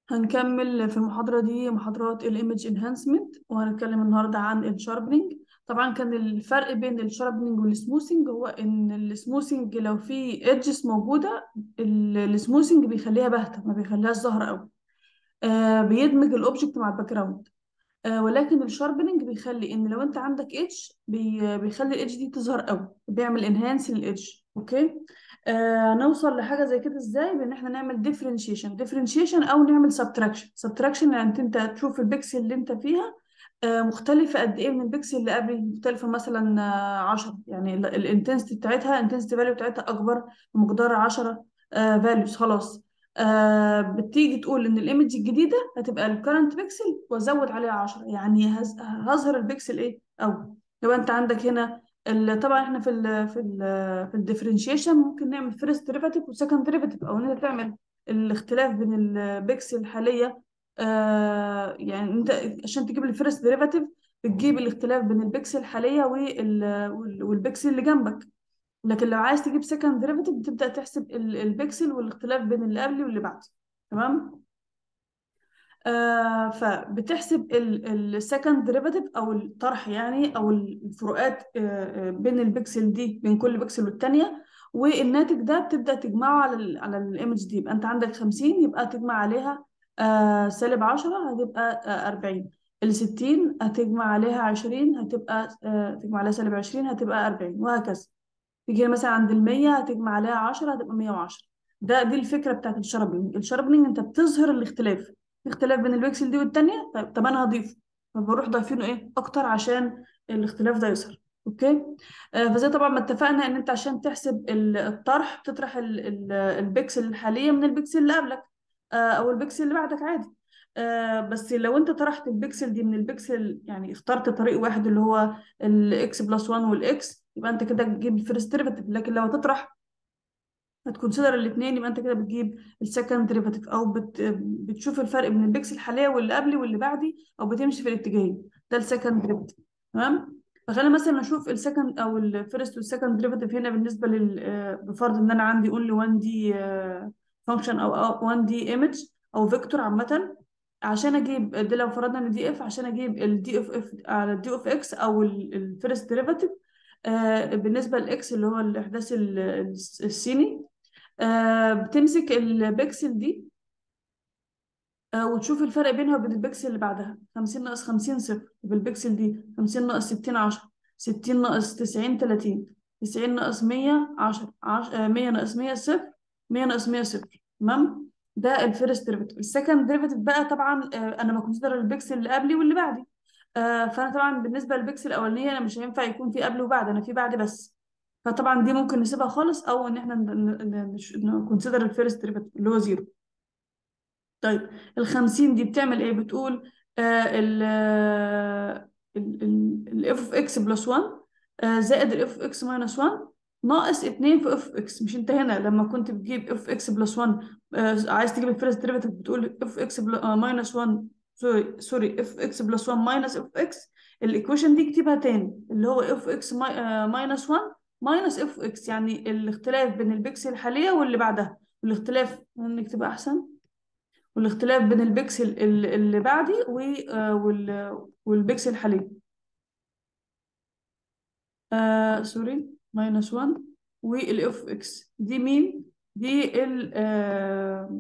هنكمل في المحاضرة دي محاضرات الايمج انهانسمنت وهنتكلم النهاردة عن الشاربنينج طبعا كان الفرق بين الشاربنينج والسموثنج هو ان السموثنج لو في ايدجز موجودة السموثنج بيخليها باهتة ما بيخليهاش ظاهرة قوي آه بيدمج الاوبجكت مع الباك جراوند آه ولكن الشاربنينج بيخلي ان لو انت عندك ايدج بي بيخلي الايدج دي تظهر قوي بيعمل انهانس للايدج اوكي آه نوصل لحاجه زي كده ازاي بان احنا نعمل ديفرنشيشن ديفرنشيشن او نعمل سبتراكشن سبتراكشن يعني انت تشوف البكسل اللي انت فيها آه مختلفه قد ايه من البكسل اللي قبل مختلفه مثلا آه 10 يعني الانتنسيتي بتاعتها الانتنسيتي فاليو بتاعتها اكبر بمقدار 10 فاليوز خلاص آه بتيجي تقول ان الايمج الجديده هتبقى الكرنت بيكسل وازود عليها 10 يعني هز- هظهر البيكسل ايه او لو انت عندك هنا ال- طبعا احنا في ال في ال في الديفرنشيشن ممكن نعمل فيرست ديريفاتيف وسكند ديريفاتيف او ان انت تعمل الاختلاف بين البيكسل الحاليه آه يعني انت عشان تجيب الفيرست ديريفاتيف بتجيب الاختلاف بين البيكسل الحاليه وال- وال- والبيكسل اللي جنبك لكن لو عايز تجيب سكند ديريفاتيف بتبدأ تحسب ال- البيكسل والاختلاف بين اللي قبلي واللي بعدي تمام آه فبتحسب السكند ديريفاتيف او الطرح يعني او الفروقات آه آه، بين البيكسل دي بين كل بيكسل والتانية والناتج ده بتبدأ تجمعه على ال على الايمج دي يبقى انت عندك 50 يبقى تجمع عليها آه سالب 10 هتبقى آه 40 ال 60 هتجمع عليها 20 هتبقى آه تجمع عليها سالب 20 هتبقى 40 وهكذا تيجي مثلا عند المية هتجمع عليها عشرة هتبقى مية وعشرة ده دي الفكرة بتاعت الشاربنج الشاربنج انت بتظهر الاختلاف في اختلاف بين البكسل دي والتانية طيب طب انا هضيفه فبروح ضايفينه ايه اكتر عشان الاختلاف ده يظهر اوكي آه فزي طبعا ما اتفقنا ان انت عشان تحسب ال- الطرح تطرح ال- ال- البكسل الحالية من البكسل اللي قبلك آه او البكسل اللي بعدك عادي آه بس لو انت طرحت البكسل دي من البكسل يعني اخترت طريق واحد اللي هو الاكس بلس 1 والاكس يبقى انت كده تجيب الفيرست ديريفاتيف لكن لو هتطرح هتكونسيدر الاثنين يبقى انت كده بتجيب السكند ديريفاتيف او بت... بتشوف الفرق بين البكسل الحاليه واللي قبلي واللي بعدي او بتمشي في الاتجاهين ده السكند ديريفاتيف تمام فخلينا مثلا نشوف السكند او الفيرست والسكند ديريفاتيف هنا بالنسبه لل آه، بفرض ان انا عندي اونلي 1 دي فانكشن او 1 دي ايمج او فيكتور عامه عشان اجيب ده لو فرضنا ان دي اف عشان اجيب الدي اف اف على الدي اوف اكس او الفيرست ديريفاتيف آه بالنسبه للاكس اللي هو الاحداث ال- السيني آه بتمسك البكسل دي آه وتشوف الفرق بينها وبين البكسل اللي بعدها 50 ناقص 50 صفر بالبكسل دي 50 ناقص 60 10 60 ناقص 90 30 90 ناقص 100 10 10 100 ناقص 100 صفر 100 ناقص 100 صفر تمام ده الفيرست ديريفاتيف السكند ديريفاتيف بقى طبعا آه انا بكونسيدر البكسل اللي قبلي واللي بعدي آه فانا طبعا بالنسبه للبكسل الاولانيه انا مش هينفع يكون في قبل وبعد انا في بعد بس فطبعا دي ممكن نسيبها خالص او ان احنا نكونسيدر الفيرست ديريفاتيف اللي هو زيرو طيب ال 50 دي بتعمل ايه بتقول آه ال الاف اوف اكس بلس 1 آه زائد الاف اوف اكس ماينس 1 ناقص 2 في اف اكس مش انت هنا لما كنت بتجيب اف اكس بلس 1 آه عايز تجيب الفيرست ديريفاتيف بتقول اف اكس ماينس 1 سوري سوري اف اكس بلس 1 ماينس اف اكس الايكويشن دي اكتبها تاني اللي هو اف اكس ماينس 1 ماينس اف اكس يعني الاختلاف بين البكسل الحاليه واللي بعدها والاختلاف نكتبها احسن والاختلاف بين البكسل ال- اللي بعدي و- آه، وال- والبكسل الحالي آه سوري ماينس 1 والاف اكس دي مين دي ال آه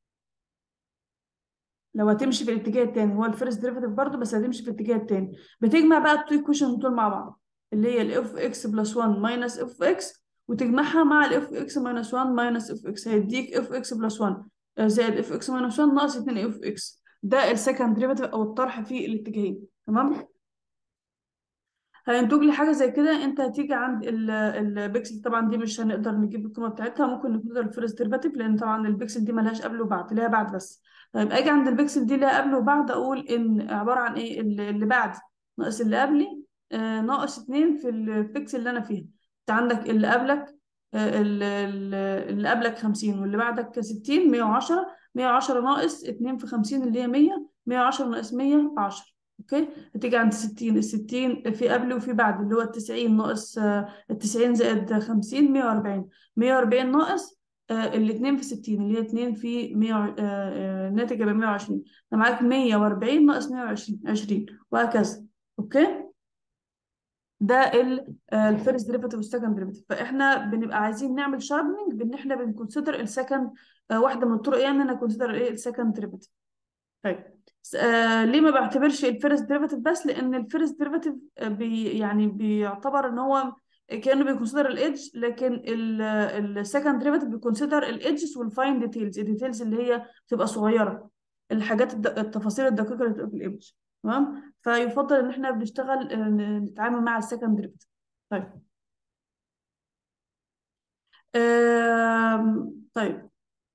لو هتمشي في الاتجاه التاني هو الفيرست ديريفاتيف برضه بس هتمشي في الاتجاه التاني بتجمع بقى التو ايكويشن دول مع بعض اللي هي الاف اكس بلس 1 ماينس اف اكس وتجمعها مع الاف اكس ماينس 1 ماينس اف اكس هيديك اف اكس بلس 1 زائد اف اكس ماينس 1 ناقص 2 اف اكس ده السكند ديريفاتيف او الطرح في الاتجاهين تمام هينتج لي حاجه زي كده انت هتيجي عند ال- البكسل طبعا دي مش هنقدر نجيب القيمه بتاعتها ممكن نقدر الفيرست ديريفاتيف لان طبعا البكسل دي ملهاش قبل وبعد ليها بعد بس طيب اجي عند البكسل دي ليها قبل وبعد اقول ان عباره عن ايه اللي اللي بعد ناقص اللي قبلي آه ناقص 2 في البكسل اللي انا فيها انت عندك اللي قبلك آه ال- ال- اللي قبلك 50 واللي بعدك 60 110 110 ناقص 2 في 50 اللي هي 100 110 ناقص 100 10 اوكي هتيجي عند 60 ال 60 في قبل وفي بعد اللي هو ال 90 ناقص آه، ال 90 زائد 50 140 140 ناقص الاثنين في 60 اللي هي 2 في 100 الناتج يبقى 120 انا معاك 140 ناقص 120 20 وهكذا اوكي ده الفيرست ديريفاتيف والسكند ديريفاتيف فاحنا بنبقى عايزين نعمل شاربنج بان احنا بنكونسيدر السكند واحده من الطرق يعني انا كونسيدر ايه السكند ديريفاتيف طيب آه ليه ما بعتبرش الفيرست ديريفاتيف بس لان الفيرست ديريفاتيف بي يعني بيعتبر ان هو كانه بيكونسيدر الايدج لكن السكند ديريفاتيف بيكونسيدر الايدجز والفاين ديتيلز الديتيلز اللي هي بتبقى صغيره الحاجات الد- التفاصيل الدقيقه اللي بتبقى في الايدج تمام فيفضل ان احنا بنشتغل آه، نتعامل مع السكند ديريفاتيف طيب آم، طيب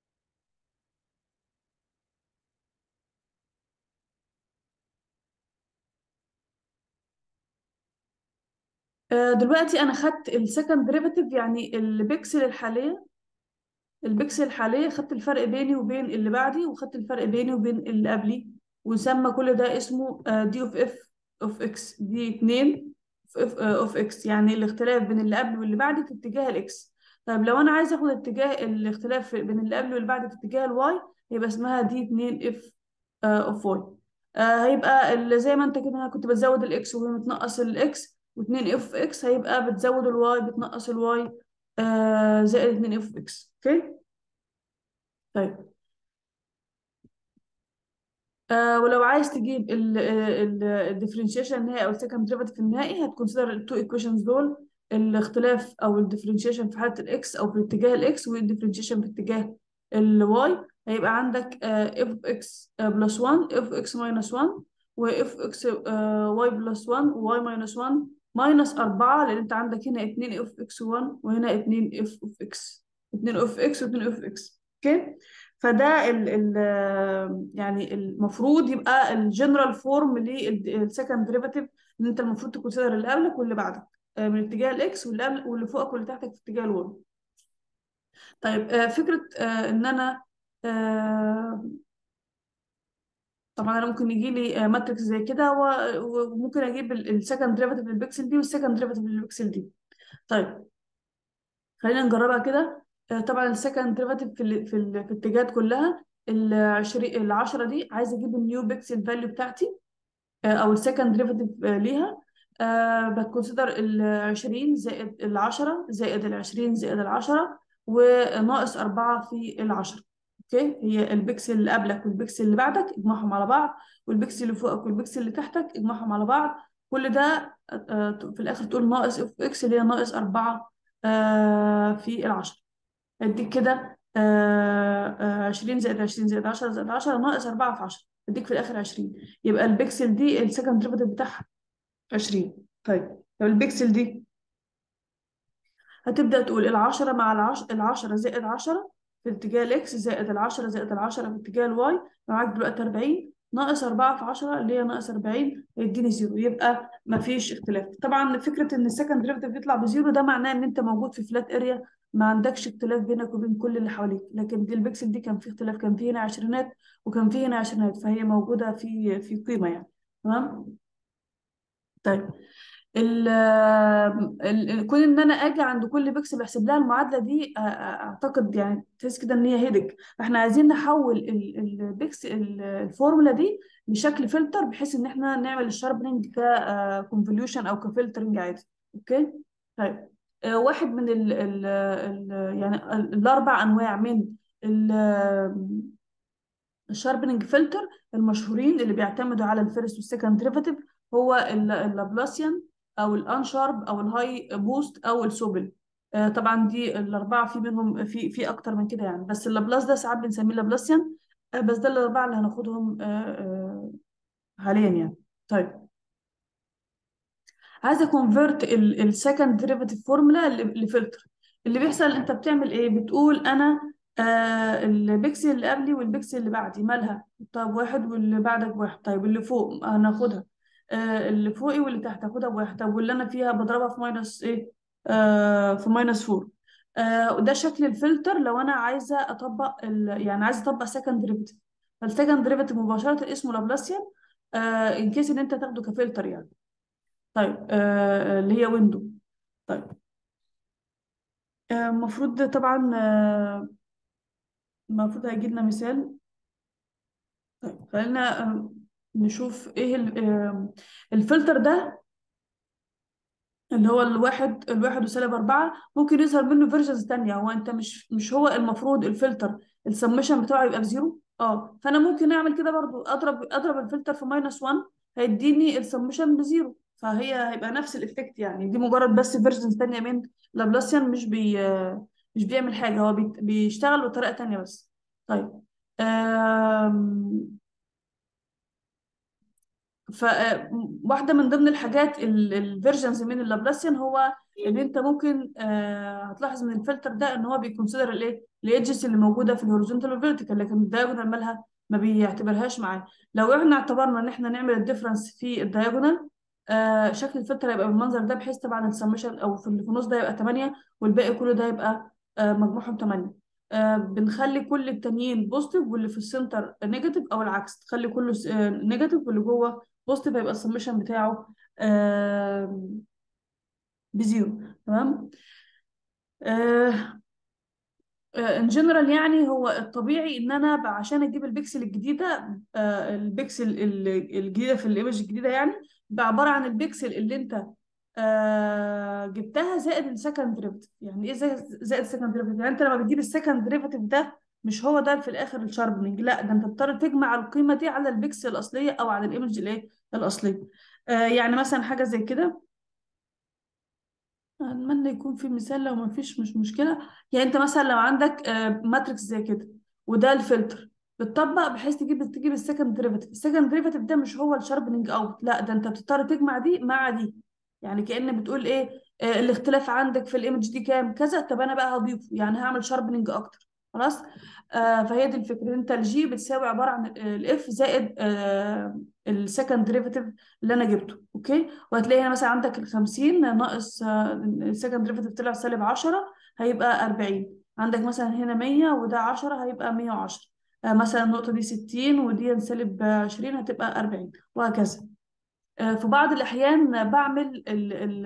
آه، دلوقتي انا خدت السكند ديريفاتيف يعني البكسل الحاليه البكسل الحاليه خدت الفرق بيني وبين اللي بعدي وخدت الفرق بيني وبين اللي قبلي وسمى كل ده اسمه دي اوف اف اوف اكس دي 2 اوف اكس يعني الاختلاف بين اللي قبل واللي بعدي في اتجاه الاكس طيب لو انا عايزه اخد اتجاه الاختلاف بين اللي قبل واللي بعدي في اتجاه الواي يبقى اسمها دي 2 اف اوف واي هيبقى ال- زي ما انت كده انا كنت بتزود الاكس وهي بتنقص الاكس و2 اف اكس هيبقى بتزود الواي بتنقص الواي زائد 2 اف اكس اوكي طيب آه ولو عايز تجيب الديفرنشيشن النهائي او السكند ديريفاتيف النهائي هتكونسيدر التو ايكويشنز دول الاختلاف او الديفرنشيشن في حاله الاكس او في اتجاه الاكس والديفرنشيشن في اتجاه الواي هيبقى عندك اف اكس بلس 1 اف اكس ماينس 1 واف اكس واي بلس 1 وواي ماينس 1 ماينس 4 لان انت عندك هنا 2 اف اكس 1 وهنا 2 اف اوف اكس 2 اف اكس و2 اف اكس اوكي فده ال ال يعني المفروض يبقى الجنرال فورم للسكند ديريفاتيف ان انت المفروض تكونسيدر اللي قبلك واللي بعدك آه، من اتجاه الاكس واللي قبل واللي فوقك واللي تحتك في اتجاه الواي طيب آه، فكره آه، ان انا آه، طبعا انا ممكن يجي لي ماتريكس زي كده و- وممكن اجيب السكند ديريفاتيف للبكسل دي والسكند ديريفاتيف للبكسل دي طيب خلينا نجربها كده آه، طبعا السكند ديريفاتيف في ال في ال في الاتجاهات كلها ال 20 ال 10 دي عايزه اجيب النيو بيكسل فاليو بتاعتي آه، او السكند ديريفاتيف ليها آه بتكونسيدر ال 20 زائد ال 10 زائد ال 20 زائد ال 10 وناقص 4 في ال 10 اوكي هي البكسل اللي قبلك والبكسل اللي بعدك اجمعهم على بعض والبكسل اللي فوقك والبكسل اللي تحتك اجمعهم على بعض كل ده آه، في الاخر تقول ناقص اف اكس اللي هي ناقص 4 آه، في ال 10 اديك كده آه، آه، 20 زائد 20 زائد 10 زائد 10 ناقص 4 في 10 اديك في الاخر 20 يبقى البكسل دي السكند ديريفاتيف بتاعها 20 طيب طب البكسل دي هتبدأ تقول العشرة مع العش... العشرة زائد عشرة في اتجاه الإكس زائد العشرة زائد العشرة في اتجاه الواي معاك دلوقتي 40 ناقص 4 في 10 اللي هي ناقص 40 هيديني زيرو يبقى مفيش اختلاف طبعا فكرة إن السكند ديريفيتيف يطلع بزيرو ده معناه إن أنت موجود في فلات اريا ما عندكش اختلاف بينك وبين كل اللي حواليك لكن دي البكسل دي كان في اختلاف كان في هنا عشرينات وكان في هنا عشرينات فهي موجودة في في قيمة يعني تمام طيب ال ال- كون ان انا اجي عند كل بيكسل احسب لها المعادله دي آه، آه، اعتقد يعني تحس كده ان هي هيدك فاحنا عايزين نحول البيكسل الفورمولا دي لشكل فلتر بحيث ان احنا نعمل الشاربنينج ككونفوليوشن او كفلترنج عادي اوكي طيب آه، واحد من ال ال ال يعني ال- الاربع انواع من ال- الشاربنينج فلتر المشهورين اللي بيعتمدوا على الفيرست والسكند ديريفاتيف هو ال- اللابلاسيان او الانشارب او الهاي بوست او السوبل آه، طبعا دي الاربعه في منهم في في اكتر من كده يعني بس اللابلاس ده ساعات بنسميه لابلاسيان آه، بس ده الاربعه اللي هناخدهم آه، آه، حاليا يعني طيب عايزه كونفرت السكند ديريفاتيف فورمولا لفلتر اللي بيحصل انت بتعمل ايه بتقول انا آه البيكسل اللي قبلي والبيكسل اللي بعدي مالها طب واحد واللي بعدك واحد طيب اللي فوق هناخدها آه اللي فوقي واللي تحت هاخدها بواحد طب واللي انا فيها بضربها في ماينس ايه آه في ماينس فور آه وده شكل الفلتر لو انا عايزه اطبق ال... يعني عايزه اطبق سكند ديريفاتيف فالسكند ديريفاتيف مباشره اسمه لابلاسيان آه ان كيس ان انت تاخده كفلتر يعني طيب آه اللي هي ويندو طيب آه، المفروض طبعا آه، المفروض هيجي لنا مثال طيب خلينا آم، نشوف ايه ال- آم، الفلتر ده اللي هو الواحد الواحد وسالب أربعة ممكن يظهر منه فيرجنز تانية هو أنت مش مش هو المفروض الفلتر السمشن بتاعه يبقى بزيرو اه فأنا ممكن أعمل كده برضو أضرب أضرب الفلتر في ماينس 1 هيديني السمشن بزيرو فهي هيبقى نفس الإفكت يعني دي مجرد بس فيرجنز تانية من لابلاسيان مش بي مش بيعمل حاجة هو بي- بيشتغل بطريقة تانية بس طيب آم، فواحدة من ضمن الحاجات الفيرجنز من اللابلاسيان هو ان انت ممكن آه، هتلاحظ من الفلتر ده ان هو بيكونسيدر الايه الايدجز اللي موجوده في الهوريزونتال والفيرتيكال لكن الدايجونال مالها ما بيعتبرهاش معاه لو احنا اعتبرنا ان احنا نعمل الديفرنس في الدايجونال آه شكل الفلتر هيبقى بالمنظر ده بحيث طبعا السمشن او في اللي في النص ده يبقى 8 والباقي كله ده يبقى آه مجموعهم 8 آه بنخلي كل التانيين بوزيتيف واللي في السنتر نيجاتيف او العكس تخلي كله نيجاتيف واللي جوه بوزيتيف هيبقى السمشن بتاعه آه بزيرو تمام ان جنرال يعني هو الطبيعي ان انا ب- عشان اجيب البكسل الجديده آه البكسل ال- الجديده في الايمج الجديده يعني بقى عباره عن البكسل اللي انت آه جبتها زائد السكند ديريفيتيف يعني ايه زائد زائد السكند ديريفيتيف يعني انت لما بتجيب السكند ديريفيتيف ده مش هو ده في الاخر الشاربنج لا ده انت بتضطر تجمع القيمه دي على البكسل الاصليه او على الايمج الايه الاصليه آه يعني مثلا حاجه زي كده أتمنى يكون في مثال لو ما فيش مش مشكلة يعني أنت مثلا لو عندك آه، ماتريكس زي كده وده الفلتر بتطبق بحيث تجيب تجيب السكند ديريفيتيف السكند ديريفيتيف ده مش هو الشاربنج اوت لا ده أنت بتضطر تجمع دي مع دي يعني كأن بتقول إيه آه، الاختلاف عندك في الايمج دي كام كذا طب أنا بقى هضيفه يعني هعمل شاربنج أكتر خلاص آه فهي دي الفكرة أنت الجي بتساوي عبارة عن الاف زائد آه السكند ديريفيتيف اللي أنا جبته أوكي وهتلاقي هنا مثلا عندك ال 50 ناقص السكند ديريفيتيف طلع سالب 10 هيبقى 40 عندك مثلا هنا 100 وده 10 هيبقى 110 آه، مثلا النقطة دي 60 ودي سالب 20 هتبقى 40 وهكذا آه، في بعض الأحيان بعمل ال ال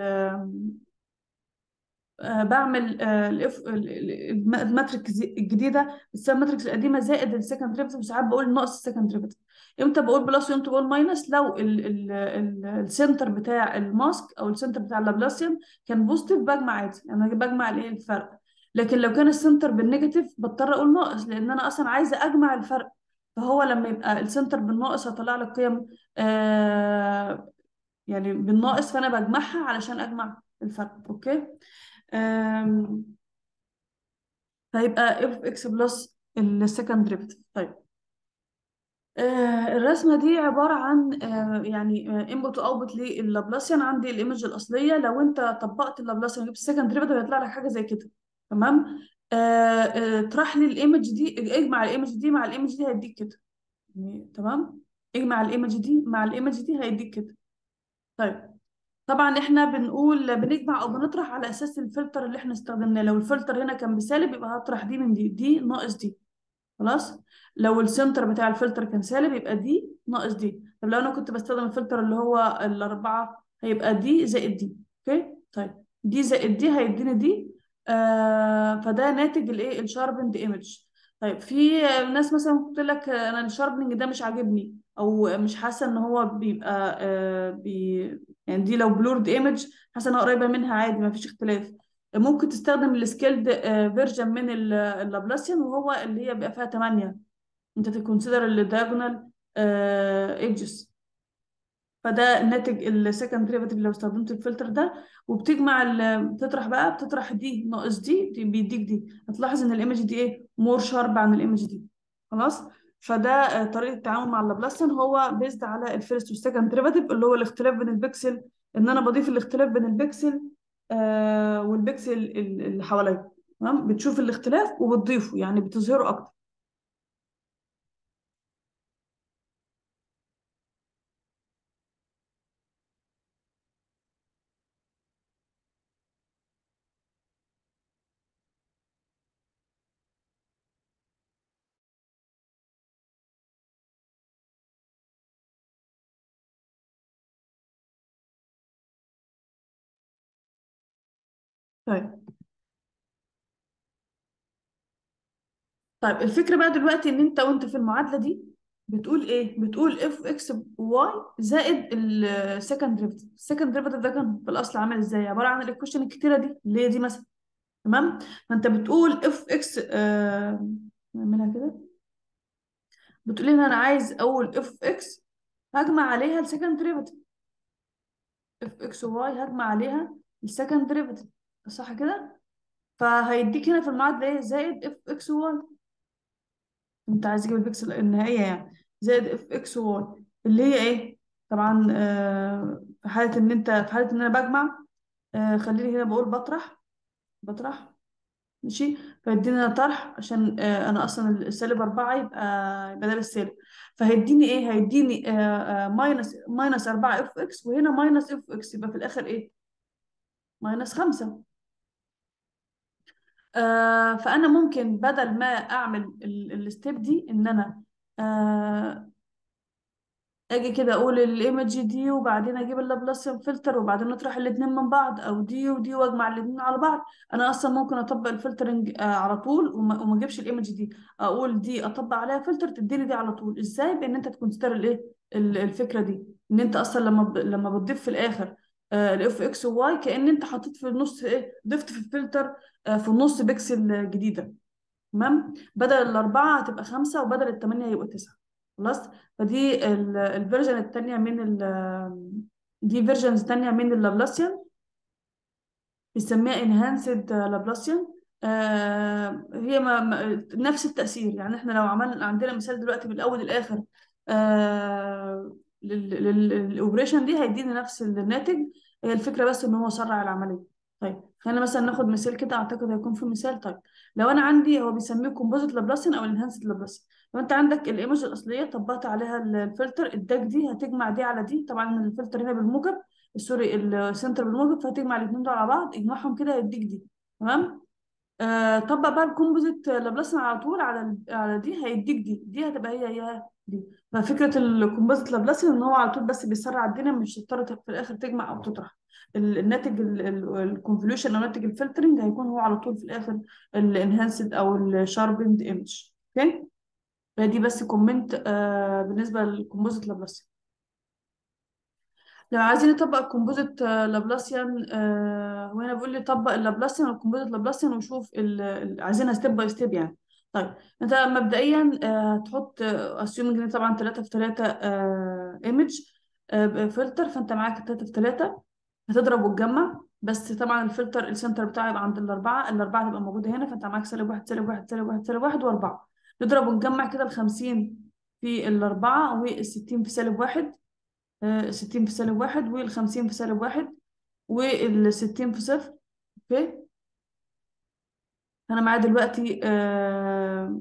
آه، بعمل آه، الاف ال- ال- الم- الماتريكس الجديده بتساوي الماتريكس القديمه زائد السكند ديريفيتيف وساعات بقول ناقص السكند ديريفيتيف امتى بقول بلس وامتى بقول ماينس لو ال ال ال السنتر بتاع الماسك او السنتر بتاع اللابلاسيان كان بوزيتيف بجمع عادي انا بجمع الايه الفرق لكن لو كان السنتر بالنيجاتيف بضطر اقول ناقص لان انا اصلا عايزه اجمع الفرق فهو لما يبقى السنتر بالناقص هطلع لك قيم آه يعني بالناقص فانا بجمعها علشان اجمع الفرق اوكي آم، فيبقى اف اكس بلس السكند ديريفيتيف طيب آه الرسمه دي عباره عن آه يعني انبوت واوتبوت لللابلاسيان عندي الايمج الاصليه لو انت طبقت اللابلاسيان وجبت السكند ديريفيتيف هيطلع لك حاجه زي كده تمام آه آه طرح لي الايمج دي اجمع الايمج دي مع الايمج دي هيديك كده يعني تمام اجمع الايمج دي مع الايمج دي هيديك كده طيب طبعا احنا بنقول بنجمع او بنطرح على اساس الفلتر اللي احنا استخدمناه لو الفلتر هنا كان بسالب يبقى هطرح دي من دي دي ناقص دي خلاص لو السنتر بتاع الفلتر كان سالب يبقى دي ناقص دي طب لو انا كنت بستخدم الفلتر اللي هو الاربعه هيبقى دي زائد دي اوكي طيب دي زائد دي هيديني دي آه فده ناتج الايه الشاربند ايمج طيب في ناس مثلا ممكن تقول لك انا الشاربنج ده مش عاجبني او مش حاسه ان هو بيبقى آه بي يعني دي لو بلورد ايمج حاسه انها قريبه منها عادي ما فيش اختلاف ممكن تستخدم السكيلد فيرجن من ال- اللابلاسيان وهو اللي هي بيبقى فيها 8 انت تكونسيدر الدايجونال ايدجز فده ناتج السكند ديريفاتيف لو استخدمت الفلتر ده وبتجمع ال- بتطرح بقى بتطرح دي ناقص دي, دي بيديك دي هتلاحظ ان الايمج دي ايه مور شارب عن الايمج دي خلاص فده آه، طريقه التعامل مع اللابلاسيان هو بيزد على الفيرست والسكند ديريفاتيف اللي هو الاختلاف بين البكسل ان انا بضيف الاختلاف بين البكسل آه والبكسل ال- اللي حواليا تمام بتشوف الاختلاف وبتضيفه يعني بتظهره اكتر طيب طيب الفكرة بقى دلوقتي ان انت وانت في المعادلة دي بتقول ايه بتقول اف اكس واي زائد السكند ديريفيتيف السكند ديريفيتيف ده كان في الاصل عامل ازاي عبارة عن الايكويشن الكتيرة دي اللي هي دي مثلا تمام فانت بتقول اف اكس آه نعملها كده بتقول ان انا عايز اول اف اكس هجمع عليها السكند ديريفيتيف اف اكس واي هجمع عليها السكند ديريفيتيف صح كده فهيديك هنا في المعادلة ايه زائد اف اكس واي انت عايز تجيب البكسل النهائية يعني زائد اف اكس واي اللي هي ايه طبعا آه في حالة ان انت في حالة ان انا بجمع آه خليني هنا بقول بطرح بطرح ماشي فيديني هنا طرح عشان آه انا اصلا السالب أربعة يبقى يبقى ده بالسالب فهيديني ايه هيديني آه آه ماينس ماينس أربعة اف اكس وهنا ماينس اف اكس يبقى في الاخر ايه ماينس خمسة آه فانا ممكن بدل ما اعمل الستيب دي ان انا آه اجي كده اقول الايمج دي وبعدين اجيب اللابلاسيان فلتر وبعدين اطرح الاتنين من بعض او دي ودي واجمع الاتنين على بعض انا اصلا ممكن اطبق الفلترنج آه على طول وما وما اجيبش الايمج دي اقول دي اطبق عليها فلتر تديني دي على طول ازاي بان انت تكونسيدر الايه ال- الفكره دي ان انت اصلا لما ب... لما بتضيف في الاخر الاف اكس وواي كأن انت حطيت في النص ايه ضفت في الفلتر آه في النص بكسل جديده تمام بدل الأربعة هتبقى خمسة وبدل التمانية هيبقوا تسعة خلاص فدي ال- الفيرجن التانية من ال دي فيرجنز تانية من اللابلاسيان بنسميها انهانسد لابلاسيان آه هي ما ما نفس التأثير يعني احنا لو عملنا عندنا مثال دلوقتي من الأول للآخر آه للأوبريشن دي هيدينا نفس الناتج هي الفكرة بس إن هو سرع العملية طيب خلينا مثلا ناخد مثال كده أعتقد هيكون في مثال طيب لو أنا عندي هو بيسميه كومبوزيت لابلاسيان أو انهانسد لابلاسيان لو أنت عندك الإيمج الأصلية طبقت عليها الفلتر اداك دي هتجمع دي على دي طبعا الفلتر هنا بالموجب سوري السنتر بالموجب فهتجمع الاثنين دول على بعض اجمعهم كده يديك دي تمام آه طبق بقى الكومبوزيت لابلاسيان على طول على ال- على دي هيديك دي دي هتبقى هي هي دي ففكره الكومبوزيت لابلاسيان ان هو على طول بس بيسرع الدنيا مش هتضطر في الاخر تجمع او تطرح ال- الناتج الكونفوليوشن او ناتج الفلترنج هيكون هو على طول في الاخر الانهانسد او الشاربند ايمج اوكي دي بس كومنت آه بالنسبه للكومبوزيت لابلاسيان لو عايزين نطبق الكومبوزيت آه، لابلاسيان آه وهنا بيقول لي طبق اللابلاسيان والكومبوزيت لابلاسيان وشوف ال- ال- عايزينها ستيب باي ستيب يعني طيب انت مبدئيا آه، هتحط اسيومنج ان طبعا 3 في 3 ايمج فلتر فانت معاك 3 في 3 هتضرب وتجمع بس طبعا الفلتر السنتر بتاعه يبقى عند الاربعه الاربعه تبقى موجوده هنا فانت معاك سالب واحد سالب واحد سالب واحد سالب واحد واربعه تضرب وتجمع كده ال 50 في الاربعه وال 60 في سالب واحد آه، 60 في سالب واحد والخمسين في سالب واحد والستين في صفر اوكي انا معايا دلوقتي آه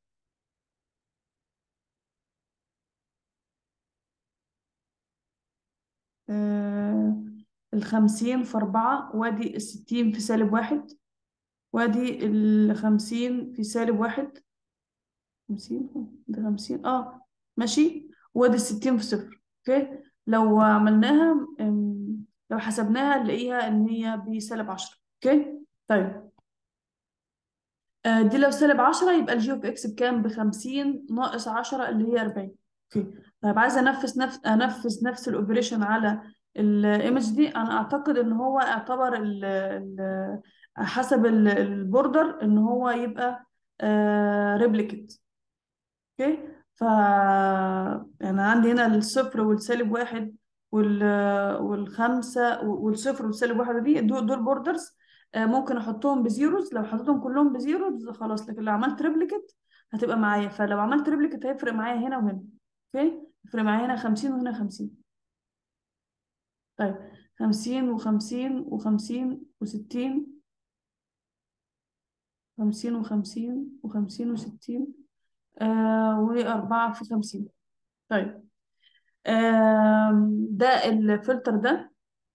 آه الخمسين في أربعة وادي الستين في سالب واحد وادي الخمسين في سالب واحد خمسين ده خمسين اه ماشي وادي الستين في صفر اوكي لو عملناها آم، لو حسبناها نلاقيها ان هي بسالب عشرة اوكي طيب آه، دي لو سالب 10 يبقى الجي اوف اكس بكام ب 50 ناقص 10 اللي هي 40 اوكي طيب عايزه انفذ نفس انفذ نفس الاوبريشن على الايمج دي انا اعتقد ان هو اعتبر ال ال حسب ال- البوردر ان هو يبقى ريبليكت اوكي ف يعني عندي هنا الصفر والسالب واحد وال والخمسة والصفر والسالب واحد دي دول, دول بوردرز ممكن احطهم بزيروز لو حطيتهم كلهم بزيروز خلاص لكن لو عملت ريبليكت هتبقى معايا فلو عملت ريبليكت هيفرق معايا هنا وهنا اوكي يفرق معايا هنا 50 وهنا 50 طيب 50 و50 و50 و60 50 و50 و50 و60 آه وأربعة في 50 طيب آم، ده الفلتر ده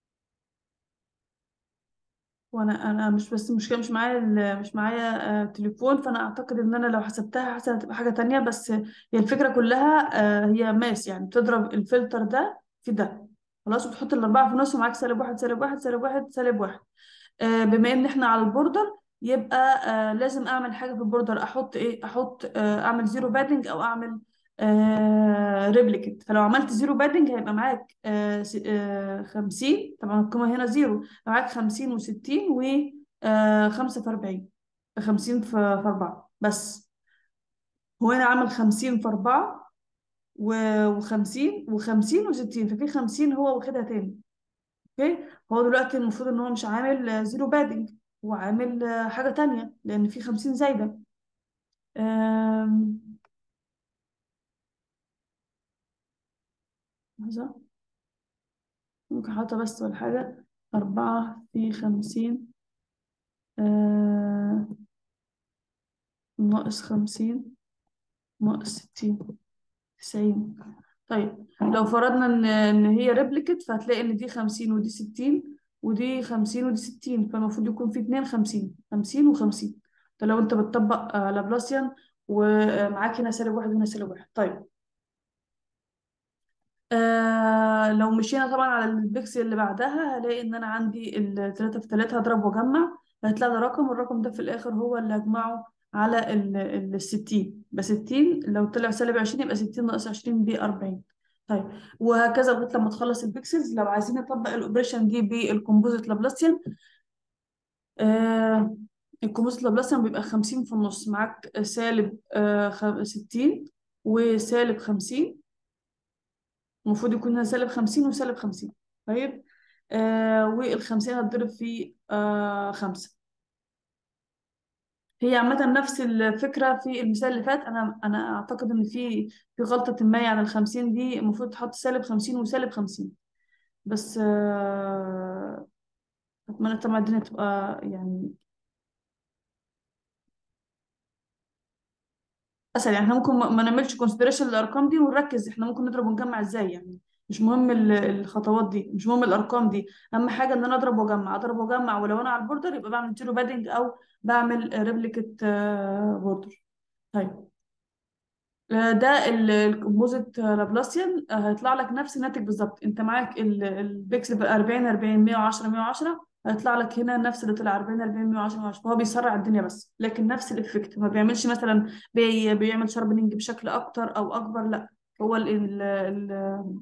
وانا انا مش بس المشكله مش معايا ال- مش معايا آه، تليفون فانا اعتقد ان انا لو حسبتها حسب هتبقى حاجه تانية بس هي الفكره كلها آه، هي ماس يعني بتضرب الفلتر ده في ده خلاص وتحط الاربعه في النص ومعاك سالب واحد سالب واحد سالب واحد سالب واحد آه، بما ان احنا على البوردر يبقى آه لازم اعمل حاجه في البوردر احط ايه احط آه اعمل زيرو بادنج او اعمل آه ريبليكت فلو عملت زيرو بادنج هيبقى معاك آه س- آه 50 طبعا القيمه هنا زيرو معاك 50 و60 و آه 45 50 في 4 بس هو هنا عامل 50 في 4 و50 و50 و60 ففي 50 هو واخدها تاني اوكي هو دلوقتي المفروض ان هو مش عامل آه، زيرو بادنج هو عامل آه، حاجة تانية لان في 50 زايدة أم... لحظة ممكن احطها بس ولا حاجة أربعة في خمسين آه... ناقص خمسين ناقص ستين تسعين طيب لو فرضنا ان ان هي ريبليكت فهتلاقي ان دي 50 ودي 60 ودي 50 ودي 60 فالمفروض يكون في اتنين 50 50 و50 ده لو انت بتطبق آه، لابلاسيان ومعاك هنا سالب واحد وهنا سالب واحد طيب آه لو مشينا طبعا على البيكسل اللي بعدها هلاقي ان انا عندي التلاتة في تلاتة هضرب واجمع هيطلع لي رقم والرقم ده في الاخر هو اللي هجمعه على ال ال- الستين يبقى ستين لو طلع سالب عشرين يبقى ستين ناقص عشرين بأربعين طيب وهكذا لغايه لما تخلص البيكسلز لو عايزين نطبق الاوبريشن دي بالكومبوزيت لابلاسيان آه الكومبوزيت لابلاسيان بيبقى خمسين في النص معاك سالب آه خ- ستين وسالب خمسين المفروض يكون هنا سالب خمسين وسالب خمسين طيب آه والخمسين هتضرب في آه خمسة هي عامة نفس الفكرة في المثال اللي فات أنا أنا أعتقد إن في في غلطة ما يعني الخمسين دي المفروض تحط سالب خمسين وسالب خمسين بس آه أتمنى طبعا الدنيا تبقى يعني اسهل يعني احنا ممكن ما ما نعملش كونسيدريشن للارقام دي ونركز احنا ممكن نضرب ونجمع ازاي يعني مش مهم ال- الخطوات دي مش مهم الارقام دي اهم حاجه ان انا اضرب واجمع اضرب واجمع ولو انا على البوردر يبقى بعمل زيرو بادنج او بعمل ريبليكت بوردر طيب آه، ده الكومبوزيت لابلاسيان آه، هيطلع لك نفس الناتج بالظبط انت معاك ال- البيكسل ب 40 40 110 110 هيطلع لك هنا نفس اللي طلع 40 40 110 110 فهو بيسرع الدنيا بس لكن نفس الافكت ما بيعملش مثلا بي بيعمل شاربنينج بشكل اكتر او اكبر لا هو ال ال ال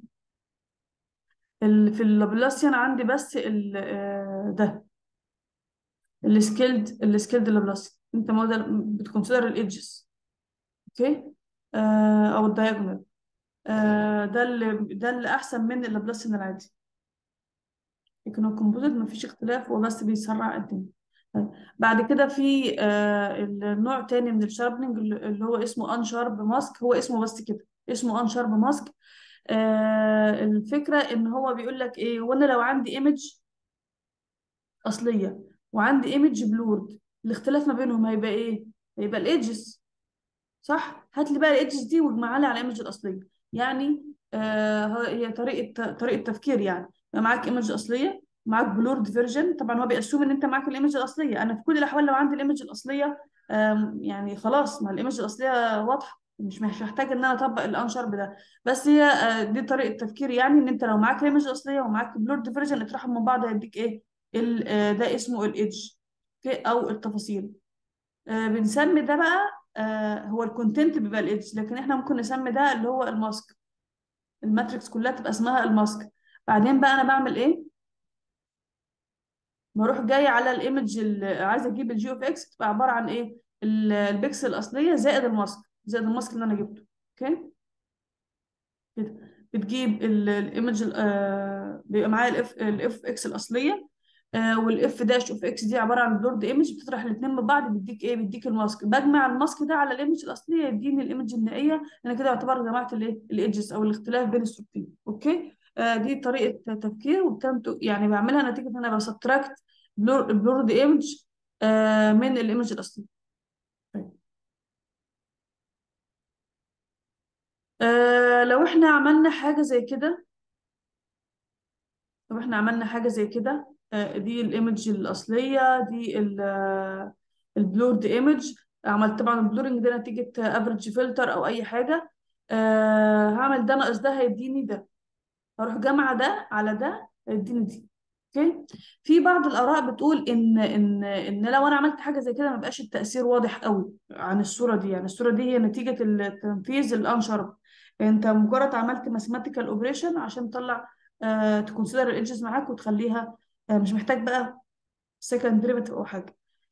ال في اللابلاسيان عندي بس ال آه، ده السكيلد السكيلد لابلاسيان انت ما بتكونسيدر الايدجز اوكي آه، او الدايجونال آه، ده اللي ده اللي احسن من اللابلاسيان العادي لكن الكومبوزيت مفيش اختلاف هو بس بيسرع الدنيا طيب. بعد كده في آه النوع تاني من الشاربنينج اللي هو اسمه ان شارب ماسك هو اسمه بس كده اسمه ان شارب ماسك آه الفكرة ان هو بيقول لك ايه وانا لو عندي ايمج اصلية وعندي ايمج بلورد الاختلاف ما بينهم هيبقى ايه هيبقى الايدجز صح هات لي بقى الايدجز دي واجمعها لي على الايمج الاصليه يعني آه هي طريقه طريقه تفكير يعني يبقى معاك ايمج اصليه معاك بلورد فيرجن طبعا هو بيأسوم ان انت معاك الايمج الاصليه انا في كل الاحوال لو عندي الايمج الاصليه آم، يعني خلاص ما الايمج الاصليه واضحه مش مش محتاج ان انا اطبق الانشارب ده بس هي آه، دي طريقه تفكير يعني ان انت لو معاك الايمج الاصليه ومعاك بلورد فيرجن اطرحهم من بعض هيديك ايه ال- آه، ده اسمه الايدج او التفاصيل آه، بنسمي ده بقى آه، هو الكونتنت بيبقى الايدج لكن احنا ممكن نسمي ده اللي هو الماسك الماتريكس كلها تبقى اسمها الماسك بعدين بقى انا بعمل ايه بروح جاي على الايمج اللي عايزه اجيب الجي اوف اكس تبقى عباره عن ايه ال- البكسل الاصليه زائد الماسك زائد الماسك اللي انا جبته اوكي كده بتجيب الايمج بيبقى معايا الاف الاف اكس الاصليه آه والاف داش اوف اكس دي عباره عن بلورد ايمج بتطرح الاثنين من بعض بيديك ايه بيديك الماسك بجمع الماسك ده على الايمج الاصليه يديني الايمج النهائيه انا كده اعتبر جمعت الايه الايدجز او الاختلاف بين الصورتين اوكي آه دي طريقه تفكير وبتنتج يعني بعملها نتيجه ان انا بسبتراكت بلور بلورد ايمج آه من الايمج الاصليه طيب. آه لو احنا عملنا حاجه زي كده لو احنا عملنا حاجة زي كده آه، دي الايمج الأصلية دي البلورد ايمج عملت طبعا البلورنج ده نتيجة افريج فلتر أو أي حاجة آه، هعمل ده ناقص ده هيديني ده هروح جامعة ده على ده هيديني دي اوكي في بعض الاراء بتقول ان ان ان لو انا عملت حاجه زي كده ما بقاش التاثير واضح قوي عن الصوره دي يعني الصوره دي هي نتيجه التنفيذ الانشرب انت مجرد عملت ماثيماتيكال اوبريشن عشان تطلع آه تكونسيدر الايدجز معاك وتخليها آه مش محتاج بقى سكند ديريفيتيف او حاجه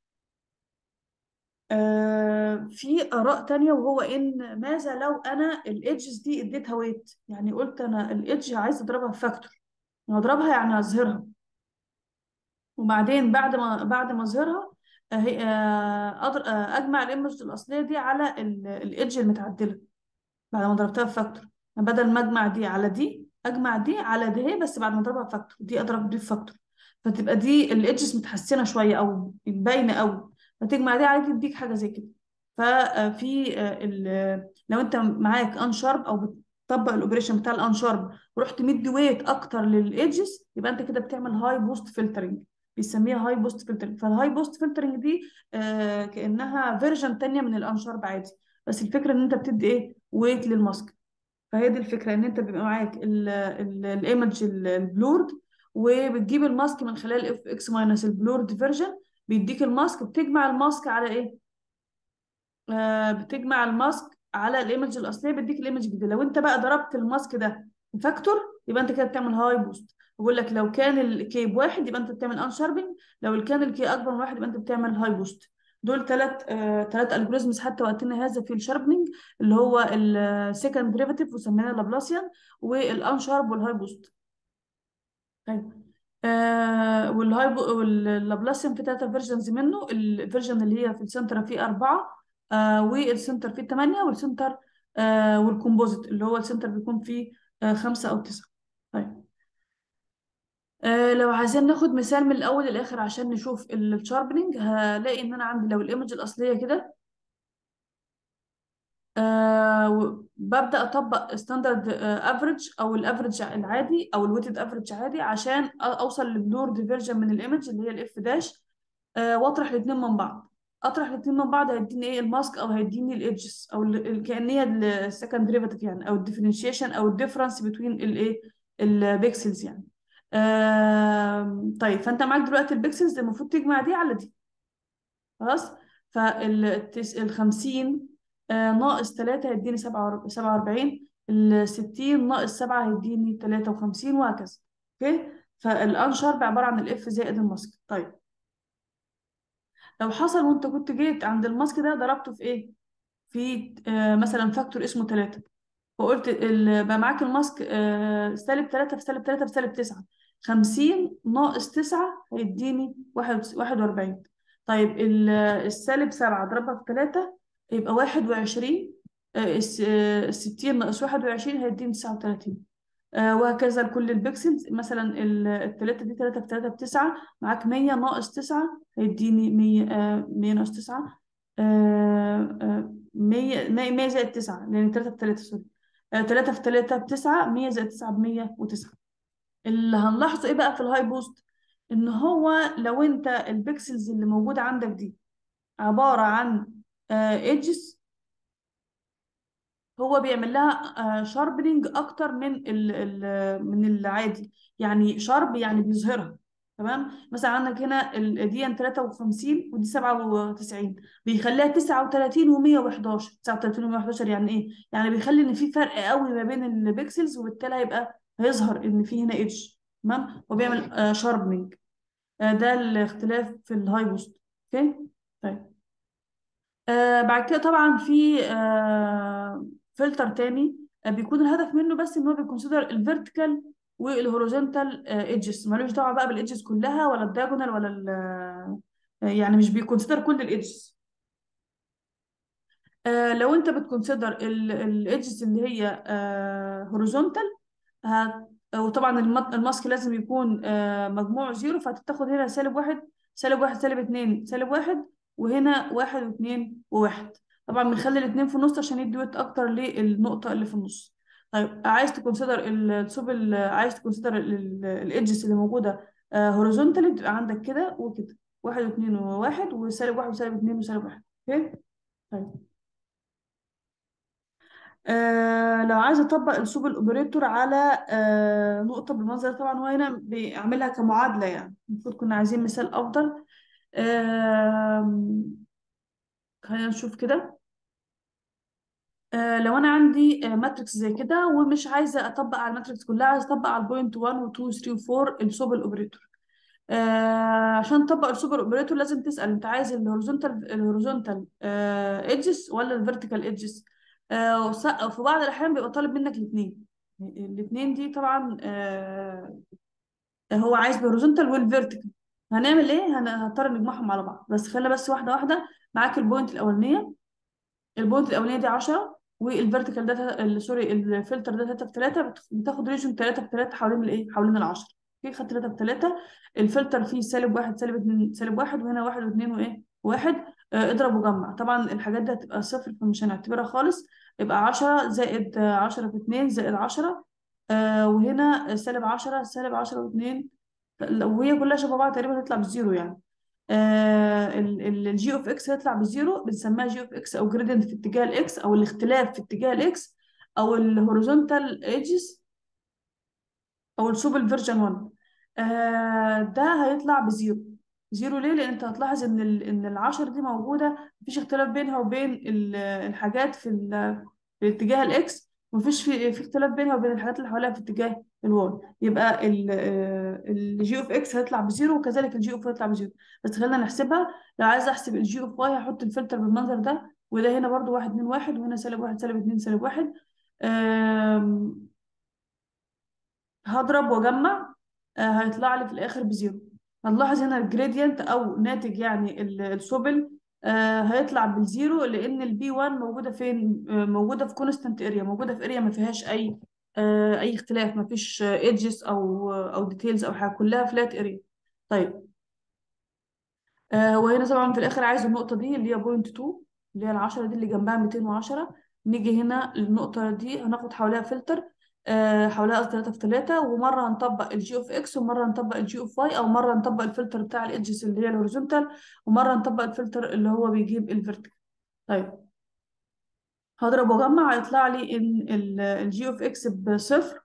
آه في آراء تانية وهو إن ماذا لو أنا الإيدجز دي اديتها ويت يعني قلت أنا الإيدج عايز أضربها في فاكتور أضربها يعني أظهرها وبعدين بعد ما بعد ما أظهرها آه، هي- آه، أضر- آه، أجمع الإيمج الأصلية دي على الإيدج المتعدلة بعد ما ضربتها في فاكتور بدل ما أجمع دي على دي أجمع دي على دي هي بس بعد ما أضربها في فاكتور دي أضرب دي في فاكتور فتبقى دي الإيدجز متحسنة شوية أو باينة أوي فتجمع دي على دي تديك حاجة زي كده ففي ال- لو انت معاك انشارب او بتطبق الاوبريشن بتاع الانشارب ورحت مدي ويت اكتر للايدجز يبقى انت كده بتعمل هاي بوست فلترنج بيسميها هاي بوست فلترنج فالهاي بوست فلترنج دي آه، كانها فيرجن تانية من الانشارب عادي بس الفكره ان انت بتدي ايه ويت للماسك فهي دي الفكره ان انت بيبقى معاك الايمج البلورد وبتجيب الماسك من خلال اف اكس ماينس البلورد فيرجن بيديك الماسك بتجمع الماسك على ايه آه، بتجمع الماسك على الايمج الاصليه بيديك الايمج الجديده لو انت بقى ضربت الماسك ده فاكتور يبقى انت كده بتعمل هاي بوست بقول لك لو كان الكي بواحد يبقى انت بتعمل ان شاربنج لو كان الكي اكبر من واحد يبقى انت بتعمل هاي بوست دول ثلاث ثلاث الجوريزمز حتى وقتنا هذا في الشاربنج اللي هو السكند ديريفاتيف وسميناه لابلاسيان والان شارب والهاي بوست طيب آه والهاي بو- واللابلاسيان في ثلاثة فيرجنز منه الفيرجن اللي هي في السنتر فيه أربعة آه والسنتر فيه ثمانية والسنتر آه والكومبوزيت اللي هو السنتر بيكون فيه آه خمسة أو تسعة طيب آه لو عايزين ناخد مثال من الأول للآخر عشان نشوف الشاربنينج هلاقي إن أنا عندي لو الإيمج الأصلية كده آه و- ببدأ أطبق ستاندرد افريج أو الافريج العادي أو الويتد افريج عادي عشان أ- أوصل لبلورد فيرجن من الإيمج اللي هي الاف داش آه واطرح الاثنين من بعض اطرح الاثنين من بعض هيديني ايه الماسك او هيديني الايدجز او ال- ال- كأن هي السكند ديريفاتيف يعني او الديفرنشيشن او الديفرنس بين الايه البيكسلز يعني آم، طيب فانت معاك دلوقتي البيكسلز المفروض تجمع دي على دي خلاص فال 50 آه، ناقص 3 هيديني 47 ال 60 ناقص 7 هيديني 53 وهكذا اوكي فالانشارب عباره عن الاف زائد الماسك طيب لو حصل وانت كنت جيت عند الماسك ده ضربته في ايه في آه مثلا فاكتور اسمه 3 فقلت ال- بقى معاك الماسك آه سالب 3 في سالب 3 في سالب 9 50 ناقص 9 هيديني 41 طيب ال- السالب 7 اضربها في 3 يبقى 21 آه، الس- آه، 60 ناقص 21 هيديني 39 آه، وهكذا لكل البكسلز مثلا ال- التلاتة دي تلاتة في تلاتة بتسعة معاك مية ناقص تسعة هيديني مية آه، مية ناقص تسعة آه، آه، مية مية مية زائد تسعة لأن تلاتة في تلاتة سوري آه، تلاتة في تلاتة بتسعة مية زائد تسعة بمية وتسعة اللي هنلاحظه ايه بقى في الهاي بوست ان هو لو انت البكسلز اللي موجودة عندك دي عبارة عن ايدجز هو بيعمل لها شاربنينج اكتر من ال ال من العادي يعني شارب يعني بيظهرها تمام مثلا عندك هنا ال- دي 53 ودي 97 بيخليها 39 و111 39 و111 يعني ايه يعني بيخلي ان في فرق قوي ما بين البيكسلز وبالتالي هيبقى هيظهر ان في هنا ايدج تمام هو بيعمل شاربنينج ده الاختلاف في الهاي بوست اوكي طيب آه بعد كده طبعا في آه فلتر تاني آه بيكون الهدف منه بس ان هو بيكونسيدر الفيرتيكال والهوريزونتال ايدجز ملوش دعوه بقى بالايدجز كلها ولا الدايجونال ولا ال آه يعني مش بيكونسيدر كل الايدجز آه لو انت بتكونسيدر الايدجز اللي هي هوريزونتال وطبعا الم- الماسك لازم يكون آه مجموعه زيرو فهتاخد هنا سالب واحد سالب واحد سالب اتنين سالب واحد وهنا واحد واثنين وواحد طبعا بنخلي الاتنين في النص عشان يدي وقت اكتر للنقطة اللي في النص طيب عايز تكونسيدر السوب ال- عايز تكونسيدر الايدجز اللي موجودة هوريزونتالي بتبقى عندك كده وكده واحد واثنين وواحد وسالب واحد وسالب اتنين وسالب واحد اوكي طيب آه لو عايز اطبق السوبر اوبريتور على آه نقطه بالمنظر ده، طبعا هو هنا بيعملها كمعادله يعني المفروض كنا عايزين مثال افضل آم، خلينا نشوف كده آه لو انا عندي آه ماتريكس زي كده ومش عايزه اطبق على الماتريكس كلها عايزه اطبق على البوينت 1 و 2 و 3 و 4 السوبر اوبريتور آه عشان تطبق السوبر اوبريتور لازم تسال انت عايز الهوريزونتال الهوريزونتال ايدجز ولا الفيرتيكال ايدجز آه وس- وفي بعض الاحيان بيبقى طالب منك الاثنين الاثنين دي طبعا آه هو عايز الهوريزونتال والفيرتيكال هنعمل ايه هن- هنضطر نجمعهم على بعض بس خلينا بس واحده واحده معاك البوينت الاولانيه البوينت الاولانيه دي 10 والفيرتيكال ده ال- سوري الفلتر ده 3 في 3 بتاخد ريجن 3 في 3 حوالين الايه حوالين ال 10 في خد 3 في 3 الفلتر فيه سالب 1 سالب 2 سالب 1 وهنا 1 و2 وايه 1 آه اضرب وجمع طبعا الحاجات دي هتبقى صفر فمش هنعتبرها خالص يبقى 10 زائد آه، 10 في 2 زائد 10 آه وهنا سالب 10 سالب 10 و2 وهي كلها شبه بعض تقريبا هتطلع بزيرو يعني آه الجي اوف اكس هيطلع بزيرو بنسميها جي اوف اكس او جريدينت في اتجاه الاكس او الاختلاف في اتجاه الاكس او الهوريزونتال ايدجز او السوبل فيرجن 1 آه ده هيطلع بزيرو زيرو ليه لان انت هتلاحظ ان ال ان العشر دي موجوده مفيش اختلاف بينها وبين ال- الحاجات في, ال- في اتجاه الاكس مفيش في في اختلاف بينها وبين الحاجات اللي حواليها في اتجاه الواي يبقى الجي اوف اكس هيطلع بزيرو وكذلك الجي اوف هيطلع بزيرو بس خلينا نحسبها لو عايز احسب الجي اوف واي هحط الفلتر بالمنظر ده وده هنا برضو واحد اتنين واحد وهنا سالب واحد سالب اتنين سالب واحد آم، هضرب واجمع آه، هيطلع لي في الاخر بزيرو هنلاحظ هنا الجريدينت او ناتج يعني ال- السوبل آه، هيطلع بالزيرو لان البي 1 موجوده فين آه، موجوده في كونستانت اريا موجوده في اريا ما فيهاش اي آه، اي اختلاف ما فيش ايدجز او او ديتيلز او حاجه كلها فلات اريا طيب آه وهنا طبعا في الاخر عايز النقطه دي اللي هي بوينت 2 اللي هي ال 10 دي اللي جنبها 210 نيجي هنا النقطه دي هناخد حواليها فلتر آه حواليها قصدي 3 في 3 ومره هنطبق الجي اوف اكس ومره هنطبق الجي اوف واي او مره هنطبق الفلتر بتاع الايدجز اللي هي الهوريزونتال ومره هنطبق الفلتر اللي هو بيجيب الفيرتيكال طيب هضرب واجمع هيطلع لي ان الجي اوف اكس بصفر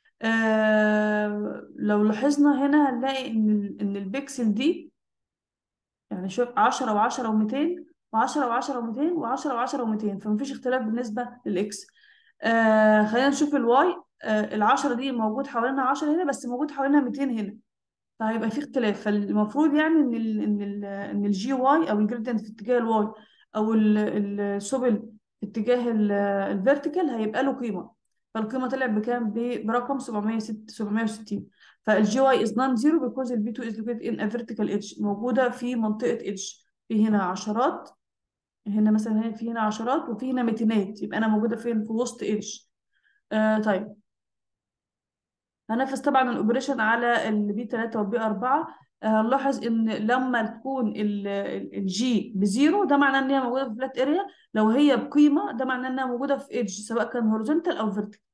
آه لو لاحظنا هنا هنلاقي ان ال- ان البيكسل دي يعني شوف 10 و10 و200 و10 و10 و200 و10 و10 و200 فمفيش اختلاف بالنسبة للإكس آه خلينا نشوف الواي آه العشرة دي موجود حوالينها 10 هنا بس موجود حوالينها 200 هنا فهيبقى في اختلاف فالمفروض يعني ان ال ان ال ان الجي واي او الجريدينت في اتجاه الواي او ال- السبل في اتجاه الفيرتيكال هيبقى له قيمه فالقيمه طلعت بكام ب- برقم 706 760 فالجي واي از نون زيرو بيكوز البي 2 از لوكيتد ان ا فيرتيكال ايدج موجوده في منطقه ايدج في هنا عشرات هنا مثلا هنا في هنا عشرات وفي هنا ميتينات يبقى انا موجوده فين في وسط ايدج آه طيب هنفذ طبعا الاوبريشن على البي 3 والبي 4 هنلاحظ ان لما تكون الجي بزيرو ده معناه ان هي موجوده في فلات اريا لو هي بقيمه ده معناه انها موجوده في ايدج سواء كان هوريزونتال او فيرتيكال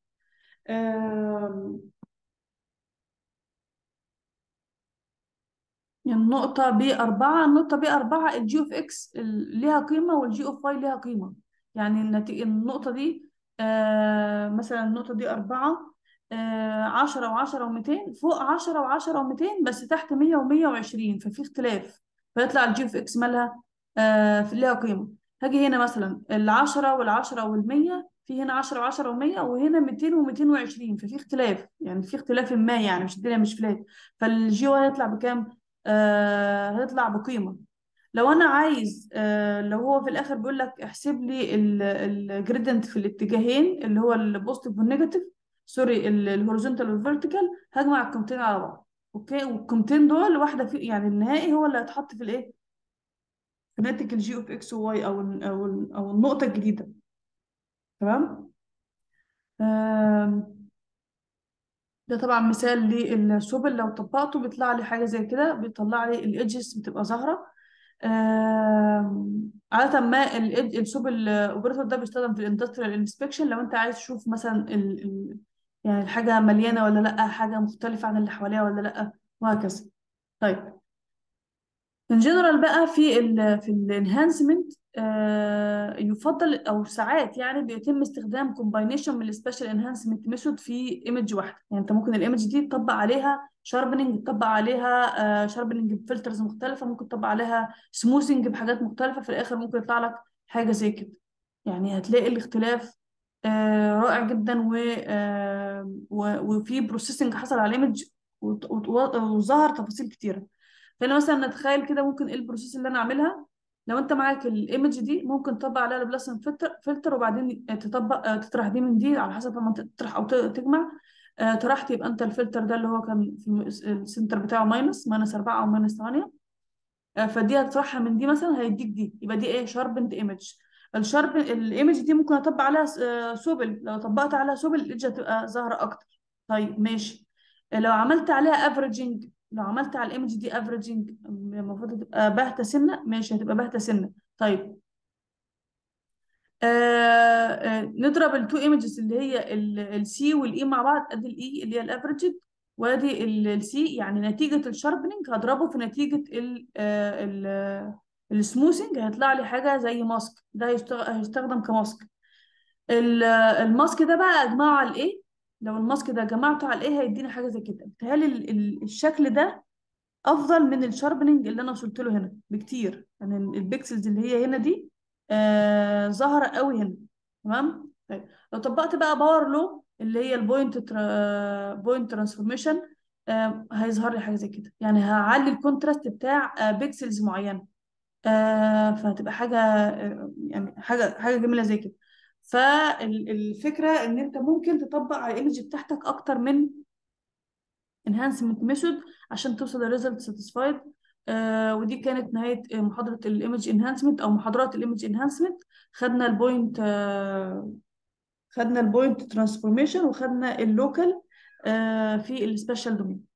النقطة ب 4 النقطة ب 4 الجي اوف اكس ليها قيمة والجي اوف واي ليها قيمة يعني النتيجة النقطة دي آه مثلا النقطة دي 4 آه 10 و10 و200 فوق 10 و10 و200 بس تحت 100 و120 ففي اختلاف فيطلع الجي اوف اكس مالها آه في ليها قيمة هاجي هنا مثلا ال 10 وال 10 وال 100 في هنا 10 و10 و100 وهنا 200 و220 ففي اختلاف يعني في اختلاف ما يعني مش الدنيا مش فلات فالجي واي هيطلع بكام؟ آه هيطلع بقيمة لو أنا عايز آه لو هو في الآخر بيقول لك احسب لي الجريدنت في الاتجاهين اللي هو البوزيتيف والنيجاتيف سوري الهوريزونتال والفيرتيكال هجمع القيمتين على بعض اوكي والقيمتين دول واحدة في يعني النهائي هو اللي هيتحط في الايه في ناتج الجي اوف اكس وواي او ال او ال او النقطة الجديدة تمام آم، ده طبعا مثال للسبل لو طبقته بيطلع لي حاجة زي كده بيطلع لي الايدجز بتبقى ظاهرة آم، عادة ما ال- السبل اوبريتور ده بيستخدم في الاندستريال انسبكشن لو انت عايز تشوف مثلا ال ال يعني الحاجة مليانة ولا لأ حاجة مختلفة عن اللي حواليها ولا لأ وهكذا طيب ان جنرال بقى في ال في الانهانسمنت آه، يفضل او ساعات يعني بيتم استخدام كومباينيشن من السبيشال انهانسمنت ميثود في ايمج واحده يعني انت ممكن الايمج دي تطبق عليها شاربننج تطبق عليها شاربننج بفلترز مختلفه ممكن تطبق عليها سموثنج بحاجات مختلفه في الاخر ممكن يطلع لك حاجه زي كده يعني هتلاقي الاختلاف آه، رائع جدا و آه، و- وفي بروسيسنج حصل على الايمج وت- وت- وظهر تفاصيل كتيره فانا مثلا نتخيل كده ممكن ايه البروسيس اللي انا اعملها لو انت معاك الايمج دي ممكن تطبق عليها البلاسن فلتر فلتر وبعدين تطبق آه، تطرح دي من دي على حسب ما انت تطرح او ت- تجمع آه، طرحت يبقى انت الفلتر ده اللي هو كان في السنتر بتاعه ماينس ماينس 4 او ماينس 8 آه، فدي هتطرحها من دي مثلا هيديك دي يبقى دي ايه شاربند ايمج الشارب الايمج دي ممكن اطبق عليها س- آه، سوبل لو طبقت عليها سوبل الايدج هتبقى ظاهره اكتر طيب ماشي آه، لو عملت عليها افريجنج لو عملت على الايمج دي افريجنج المفروض تبقى باهته سنه ماشي هتبقى باهته سنه طيب آه آه نضرب التو ايمجز اللي هي السي والاي مع بعض ادي الاي اللي هي الافريجد وادي السي يعني نتيجة الشاربنينج هضربه في نتيجة ال ال السموثنج هيطلع لي حاجة زي ماسك ده هيشتغل هيستخدم كماسك ال- الماسك ده بقى اجمعه على الايه لو الماسك ده جمعته على الايه هيديني حاجة زي كده بتهيألي ال- ال- الشكل ده افضل من الشاربنينج اللي انا وصلت له هنا بكتير يعني البيكسلز اللي هي هنا دي آه ظاهره قوي هنا تمام طيب لو طبقت بقى باور لو اللي هي البوينت ترا... بوينت ترانسفورميشن آه هيظهر لي حاجه زي كده يعني هعلي الكونتراست بتاع آه بيكسلز معينه آه فهتبقى حاجه آه يعني حاجه حاجه جميله زي كده فالفكره ان انت ممكن تطبق على الايمج بتاعتك اكتر من enhancement method عشان توصل لريزلت ساتيسفايد آه ودي كانت نهاية محاضرة الايمج انهانسمنت او محاضرات الايمج انهانسمنت خدنا البوينت آه خدنا البوينت ترانسفورميشن وخدنا اللوكال آه في السبيشال دومين